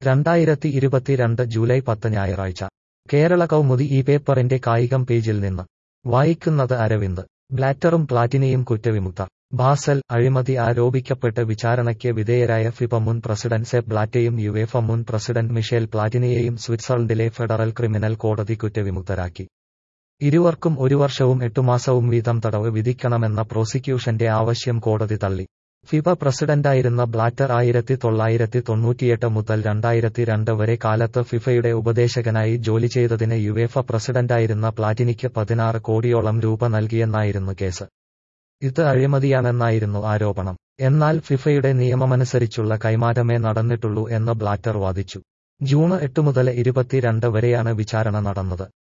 രണ്ടായിരത്തി ഇരുപത്തിരണ്ട് ജൂലൈ പത്ത് ഞായറാഴ്ച കേരള കൗമുദി ഈ പേപ്പറിന്റെ കായികം പേജിൽ നിന്ന് വായിക്കുന്നത് അരവിന്ദ് ബ്ലാറ്ററും പ്ലാറ്റിനിയും കുറ്റവിമുക്ത ബാസൽ അഴിമതി ആരോപിക്കപ്പെട്ട് വിചാരണയ്ക്ക് വിധേയരായ ഫിഫ മുൻ പ്രസിഡന്റ് സെപ്പ് ബ്ലാറ്റയും യുവേഫ മുൻ പ്രസിഡന്റ് മിഷേൽ പ്ലാറ്റിനിയെയും സ്വിറ്റ്സർലൻഡിലെ ഫെഡറൽ ക്രിമിനൽ കോടതി കുറ്റവിമുക്തരാക്കി ഇരുവർക്കും ഒരു വർഷവും എട്ടുമാസവും വീതം തടവ് വിധിക്കണമെന്ന പ്രോസിക്യൂഷന്റെ ആവശ്യം കോടതി തള്ളി ഫിഫ പ്രസിഡന്റായിരുന്ന ബ്ലാറ്റർ ആയിരത്തി തൊള്ളായിരത്തി തൊണ്ണൂറ്റിയെട്ട് മുതൽ രണ്ടായിരത്തി രണ്ട് വരെ കാലത്ത് ഫിഫയുടെ ഉപദേശകനായി ജോലി ചെയ്തതിന് യുവേഫ പ്രസിഡന്റായിരുന്ന പ്ലാറ്റിനിക്ക് പതിനാറ് കോടിയോളം രൂപ നൽകിയെന്നായിരുന്നു കേസ് ഇത് അഴിമതിയാണെന്നായിരുന്നു ആരോപണം എന്നാൽ ഫിഫയുടെ നിയമമനുസരിച്ചുള്ള കൈമാറ്റമേ നടന്നിട്ടുള്ളൂ എന്ന് ബ്ലാറ്റർ വാദിച്ചു ജൂൺ എട്ട് മുതൽ ഇരുപത്തിരണ്ട് വരെയാണ് വിചാരണ നടന്നത്